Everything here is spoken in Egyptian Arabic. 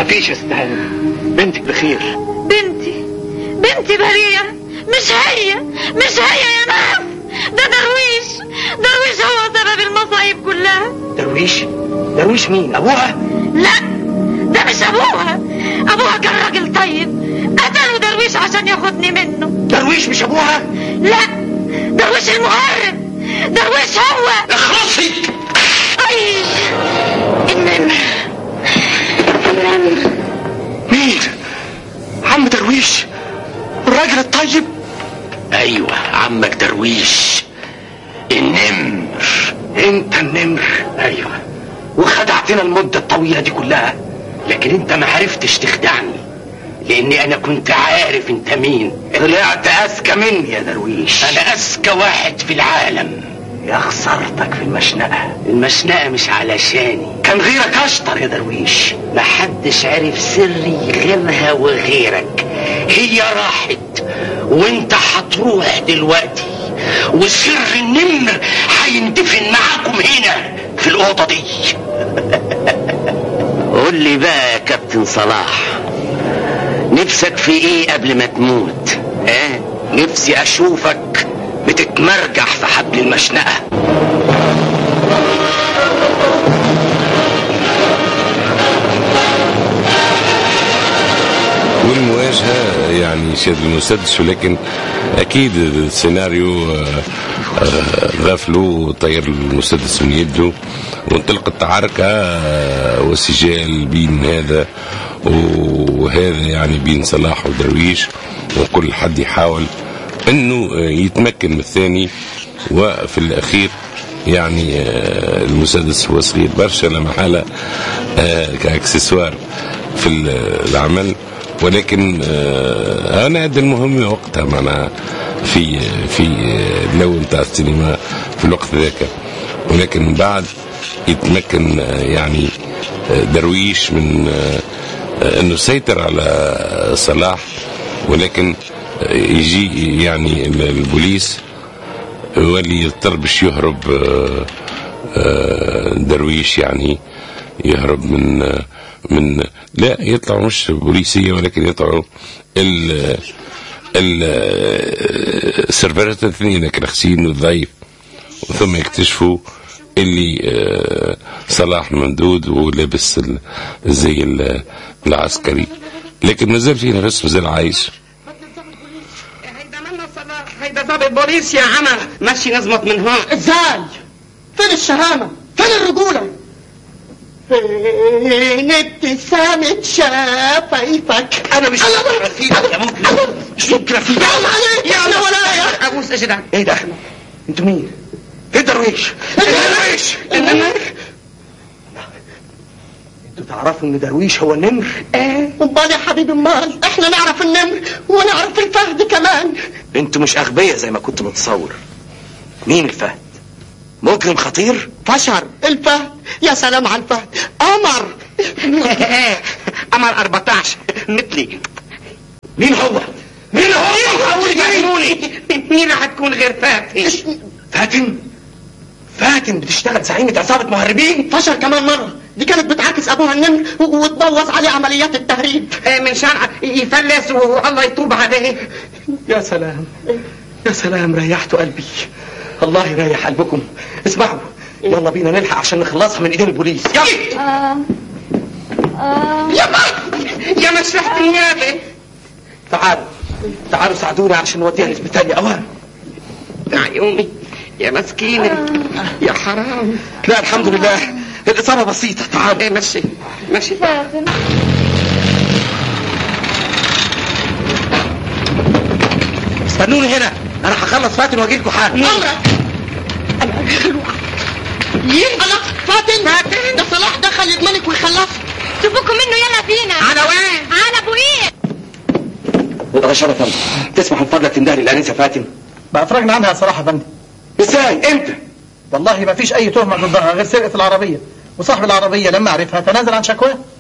تخافيش يا استهانة بنتك بخير بنتي بنتي بريئة مش هي مش هي يا ناس ده درويش درويش هو سبب المصايب كلها درويش درويش مين ابوها لا ده مش ابوها ابوها كان راجل طيب قتلوا درويش عشان ياخدني منه درويش مش ابوها لا درويش المهرب درويش هو اخلصي اي النمر النمر مين عم درويش الراجل الطيب ايوه عمك درويش النمر انت النمر ايوه وخدعتنا المدة الطويلة دي كلها لكن انت ما عرفتش تخدعني لاني انا كنت عارف انت مين طلعت اذكى مني يا درويش انا اذكى واحد في العالم يا خسارتك في المشنقة المشنقة مش علشاني كان غيرك اشطر يا درويش محدش عرف سري غيرها وغيرك هي راحت وانت هتروح دلوقتي وسر النمر هيندفن معاكم هنا في الأوضة دي قول لي بقى يا كابتن صلاح نفسك في ايه قبل ما تموت ها نفسي اشوفك بتتمرجح في حبل المشنقة والمواجهة يعني شد المسدس ولكن أكيد السيناريو آه، آه، ضاف له طير المسدس من يده وانطلقت عركة آه، وسجال بين هذا وهذا يعني بين صلاح ودرويش وكل حد يحاول انه يتمكن من الثاني وفي الاخير يعني آه، المسدس هو صغير برشا لا محالة آه، كاكسسوار في العمل ولكن آه، انا ادى المهمة وقتها معناها في في اللون تاع السينما في الوقت ذاك ولكن من بعد يتمكن آه، يعني آه، درويش من آه، آه، انه يسيطر على صلاح ولكن آه، يجي يعني البوليس يولي يضطر باش يهرب آه، آه، درويش يعني يهرب من آه، من لا يطلعوا مش بوليسيه ولكن يطلعوا ال ال السيرفرات الاثنين كرخسين والضعيف ثم يكتشفوا اللي آه، صلاح ممدود ولابس ال- الزي ال- العسكري لكن مازال فينا بس مازال عايش هيدا منا صلاح هيدا ضابط بوليس يا عمى ماشي نزمط من هون ازاي فين الشهامة فين الرجولة فين ابتسامة شفايفك انا مش أنا- رفيق يا ممكن مش ممكن رفيق حرام عليك يا ابن ولاية ابوس اجدع ايه ده انتوا مين ايه درويش درويش النمر انتوا تعرفوا ان درويش هو النمر ايه امال يا حبيبي امال احنا نعرف النمر ونعرف الفهد كمان انتوا مش اغبياء زي ما كنت متصور مين الفهد مجرم خطير فشر الفهد يا سلام على الفهد قمر قمر 14 مثلي مين هو مين هو فهموني مين رح تكون غير فاتن فاتن فاتن بتشتغل زعيمة عصابة مهربين فشر كمان مرة دي كانت بتعاكس ابوها النمر و- وتبوظ عليه عمليات التهريب آه، من شان يفلس والله يتوب عليه يا سلام يا سلام ريحتوا قلبي الله يريح قلبكم اسمعوا يلا بينا نلحق عشان نخلصها من ايدين البوليس يلا يابا يا مشرحة النيابة تعالوا تعالوا ساعدوني عشان نوديها الاسبيتال يا اوان عيوني يا مسكينة يا حرام لا الحمد لله الاصابة بسيطة تعالوا ايه مشي مشي استنوني هنا انا هخلص فاتن واجي لكم حالا امرك الله فاتن فاتن ده صلاح دخل يضمنك ويخلصك سيبوكم منه يلا فينا على وين على ابو ايه غشرة فندم تسمح من فضلك تندهلي الانسة فاتن ما افرجنا عنها صراحة يا فندم ازاي امتى والله ما فيش اي تهمة ضدها غير سرقة العربية وصاحب العربية لما عرفها تنازل عن شكواه